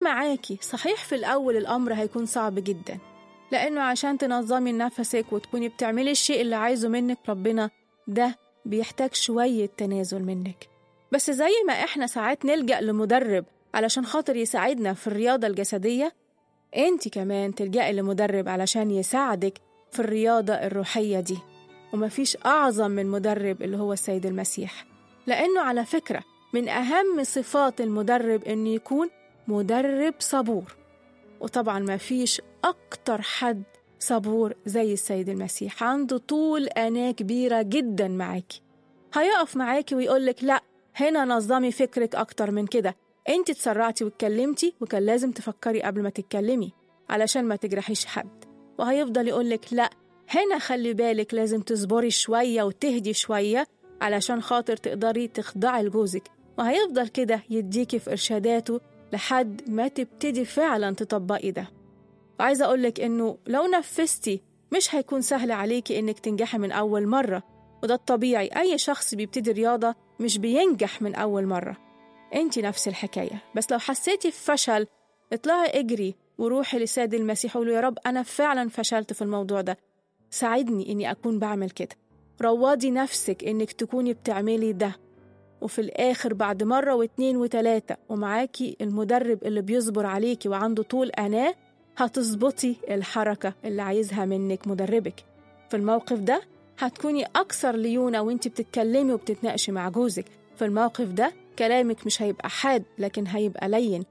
معاكي صحيح في الأول الأمر هيكون صعب جدا لأنه عشان تنظمي نفسك وتكوني بتعملي الشيء اللي عايزه منك ربنا ده بيحتاج شوية تنازل منك بس زي ما إحنا ساعات نلجأ لمدرب علشان خاطر يساعدنا في الرياضة الجسدية انت كمان تلجأي لمدرب علشان يساعدك في الرياضة الروحية دي ومفيش أعظم من مدرب اللي هو السيد المسيح لأنه على فكرة من أهم صفات المدرب إنه يكون مدرب صبور وطبعا مفيش أكتر حد صبور زي السيد المسيح عنده طول أناة كبيرة جدا معاكي هيقف معاكي ويقولك لأ هنا نظمي فكرك أكتر من كده انت اتسرعتي واتكلمتي وكان لازم تفكري قبل ما تتكلمي علشان ما تجرحيش حد وهيفضل يقولك لأ هنا خلي بالك لازم تصبري شوية وتهدي شوية علشان خاطر تقدري تخضعي لجوزك وهيفضل كده يديكي في إرشاداته لحد ما تبتدي فعلا تطبقي ده وعايزة أقولك إنه لو نفذتي مش هيكون سهل عليكي إنك تنجحي من أول مرة وده الطبيعي أي شخص بيبتدي رياضة مش بينجح من أول مرة انت نفس الحكاية بس لو حسيتي بفشل اطلعي اجري وروحي لسيد المسيح وقولي يا رب أنا فعلا فشلت في الموضوع ده ساعدني إني أكون بعمل كده روضي نفسك إنك تكوني بتعملي ده وفي الآخر بعد مرة واتنين وتلاتة ومعاكي المدرب اللي بيصبر عليكي وعنده طول أناة هتظبطي الحركة اللي عايزها منك مدربك في الموقف ده هتكوني أكثر ليونة وانت بتتكلمي وبتتناقشي مع جوزك في الموقف ده كلامك مش هيبقى حاد لكن هيبقى لين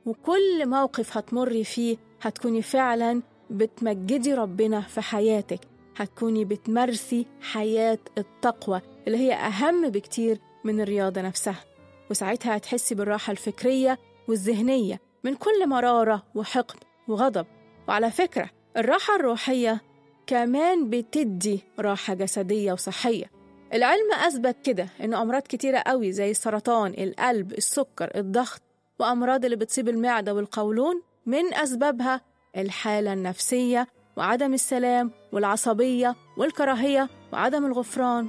وكل موقف هتمري فيه هتكوني فعلا بتمجدي ربنا في حياتك هتكوني بتمارسي حياة التقوى اللي هي أهم بكتير من الرياضة نفسها وساعتها هتحسي بالراحة الفكرية والذهنية من كل مرارة وحقد وغضب وعلى فكرة الراحة الروحية كمان بتدي راحة جسدية وصحية العلم أثبت كده إن أمراض كتيرة قوي زي السرطان القلب السكر الضغط وأمراض اللي بتصيب المعدة والقولون من أسبابها الحالة النفسية وعدم السلام والعصبية والكراهية وعدم الغفران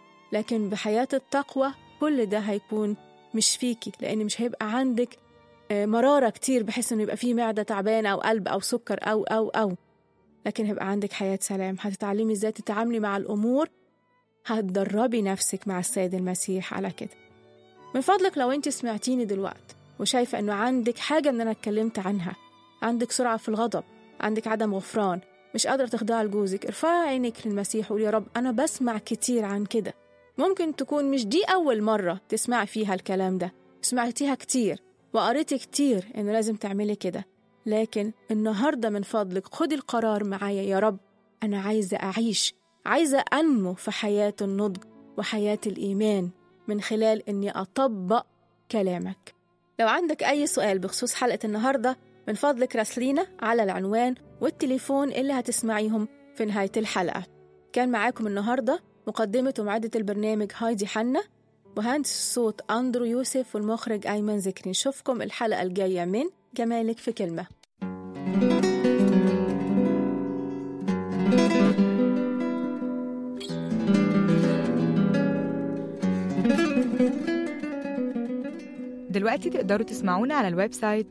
لكن بحياة التقوى كل ده هيكون مش فيكي لأن مش هيبقى عندك مرارة كتير بحيث إنه يبقى فيه معدة تعبانة أو قلب أو سكر أو أو أو لكن هيبقى عندك حياة سلام هتتعلمي إزاي تتعاملي مع الأمور هتدربي نفسك مع السيد المسيح على كده من فضلك لو انت سمعتيني دلوقتي وشايفة انه عندك حاجة ان انا اتكلمت عنها عندك سرعة في الغضب عندك عدم غفران مش قادرة تخضعي لجوزك ارفعي عينك للمسيح وقولي يا رب أنا بسمع كتير عن كده ممكن تكون مش دي أول مرة تسمعي فيها الكلام ده سمعتيها كتير وقريتي كتير إنه لازم تعملي كده لكن النهاردة من فضلك خدي القرار معايا يا رب أنا عايزة أعيش عايزة أنمو في حياة النضج وحياة الإيمان من خلال إني أطبق كلامك لو عندك أي سؤال بخصوص حلقة النهاردة من فضلك راسلينا على العنوان والتليفون اللي هتسمعيهم في نهاية الحلقة كان معاكم النهاردة مقدمة ومعدة البرنامج هايدي حنا مهندس الصوت أندرو يوسف والمخرج أيمن ذكري نشوفكم الحلقة الجاية من جمالك في كلمة دلوقتي تقدروا تسمعونا على الويب سايت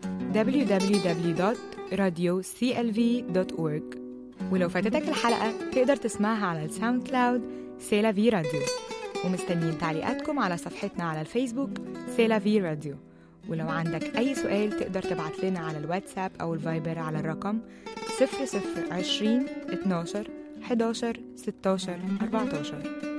www.radioclv.org ولو فاتتك الحلقة تقدر تسمعها على الساوند كلاود سيلا في راديو ومستنيين تعليقاتكم على صفحتنا على الفيسبوك سيلا في راديو ولو عندك أي سؤال تقدر تبعت لنا على الواتساب أو الفايبر على الرقم 0020 12 11 16 14